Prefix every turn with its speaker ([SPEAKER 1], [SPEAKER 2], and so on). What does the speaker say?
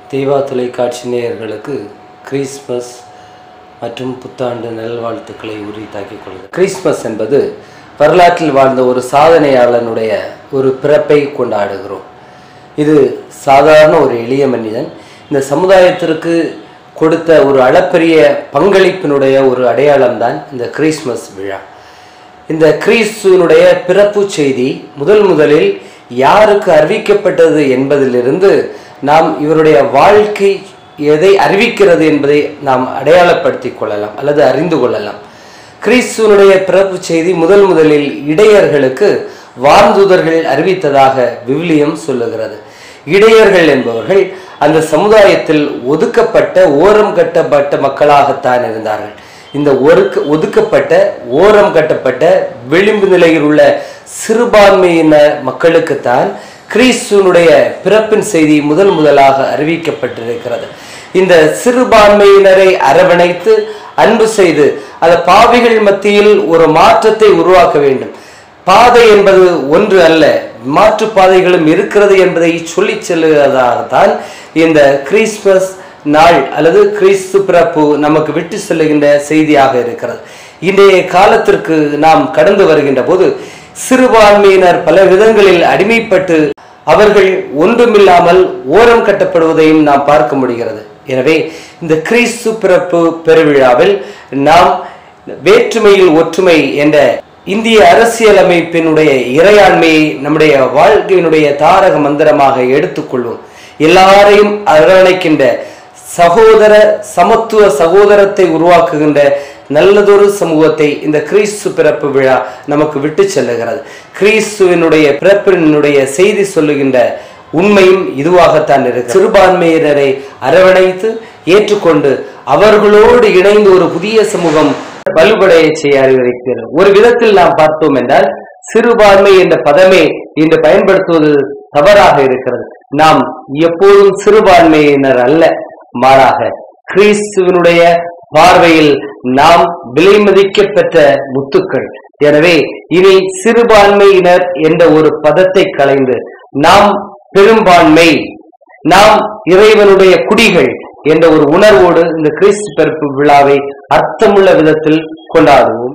[SPEAKER 1] தீவா தொலைக்காட்சி நேயர்களுக்கு கிறிஸ்மஸ் மற்றும் புத்தாண்டு நல்வாழ்த்துக்களை உரித்தாக்கிக் கொள்கிறேன் கிறிஸ்மஸ் என்பது வரலாற்றில் வாழ்ந்த ஒரு சாதனையாளனுடைய ஒரு பிறப்பை கொண்டாடுகிறோம் இது சாதாரண ஒரு எளிய மனிதன் இந்த சமுதாயத்திற்கு கொடுத்த ஒரு அளப்பரிய பங்களிப்பினுடைய ஒரு அடையாளம்தான் இந்த கிறிஸ்மஸ் விழா இந்த கிறிஸ்துவனுடைய பிறப்பு செய்தி முதல் முதலில் யாருக்கு அறிவிக்கப்பட்டது என்பதிலிருந்து நாம் இவருடைய வாழ்க்கை எதை அறிவிக்கிறது என்பதை நாம் அடையாளப்படுத்திக் கொள்ளலாம் அல்லது அறிந்து கொள்ளலாம் கிறிஸ்துவனுடைய பிறப்பு செய்தி முதல் முதலில் இடையர்களுக்கு வார்ந்துதர்கள் அறிவித்ததாக விவிலியம் சொல்லுகிறது இடையர்கள் என்பவர்கள் அந்த சமுதாயத்தில் ஒதுக்கப்பட்ட ஓரம் கட்டப்பட்ட மக்களாகத்தான் இருந்தார்கள் இந்த ஒருக்க ஒதுக்கப்பட்ட ஓரம் கட்டப்பட்ட விளிம்பு நிலையில் உள்ள சிறுபான்மையின மக்களுக்குத்தான் கிறிஸ்துவனுடைய பிறப்பின் செய்தி முதல் முதலாக அறிவிக்கப்பட்டிருக்கிறது இந்த சிறுபான்மையினரை அரவணைத்து அன்பு செய்து அந்த பாவிகள் மத்தியில் ஒரு மாற்றத்தை உருவாக்க வேண்டும் பாதை என்பது ஒன்று அல்ல மாற்று பாதைகளும் இருக்கிறது என்பதை சொல்லிச் செல்லுவதாகத்தான் இந்த கிறிஸ்மஸ் நாள் அல்லது கிறிஸ்து பிறப்பு நமக்கு விட்டு செல்லுகின்ற செய்தியாக இருக்கிறது இன்றைய காலத்திற்கு நாம் கடந்து வருகின்ற போது சிறுபான்மையினர் பல விதங்களில் அடிமைப்பட்டு அவர்கள் ஒன்றுமில்லாமல் ஓரம் கட்டப்படுவதையும் நாம் பார்க்க முடிகிறது எனவே இந்த கிறிஸ்து பிறப்பு பெருவிழாவில் நாம் வேற்றுமையில் ஒற்றுமை என்ற இந்திய அரசியலமைப்பினுடைய இறையாண்மையை நம்முடைய வாழ்க்கையினுடைய தாரக மந்திரமாக எடுத்துக்கொள்வோம் எல்லாரையும் அரவணைக்கின்ற சகோதர சமத்துவ சகோதரத்தை உருவாக்குகின்ற நல்லதொரு சமூகத்தை இந்த கிறிஸ்து பிறப்பு விழா நமக்கு விட்டு செல்லுகிறது கிறிஸ்துவினுடைய பிறப்பினுடைய செய்தி சொல்லுகின்ற உண்மையும் இதுவாகத்தான் இருக்கு சிறுபான்மையினரை அரவணைத்து ஏற்றுக்கொண்டு அவர்களோடு இணைந்து ஒரு புதிய சமூகம் வலுபடைய செய்ய அறிவுறுக்கிறது ஒரு விதத்தில் நாம் பார்த்தோம் என்றால் சிறுபான்மை என்ற பதமே இன்று பயன்படுத்துவது தவறாக இருக்கிறது நாம் எப்போதும் சிறுபான்மையினர் அல்ல மாறாக கிறிஸ்துவனுடைய பார்வையில் நாம் விலை மதிக்கப்பெற்ற முத்துக்கள் எனவே இனி சிறுபான்மையினர் என்ற ஒரு பதத்தை களைந்து நாம் பெரும்பான்மை நாம் இறைவனுடைய குடிகள் என்ற ஒரு உணர்வோடு இந்த கிறிஸ்து பிறப்பு விழாவை அர்த்தமுள்ள விதத்தில் கொண்டாடுவோம்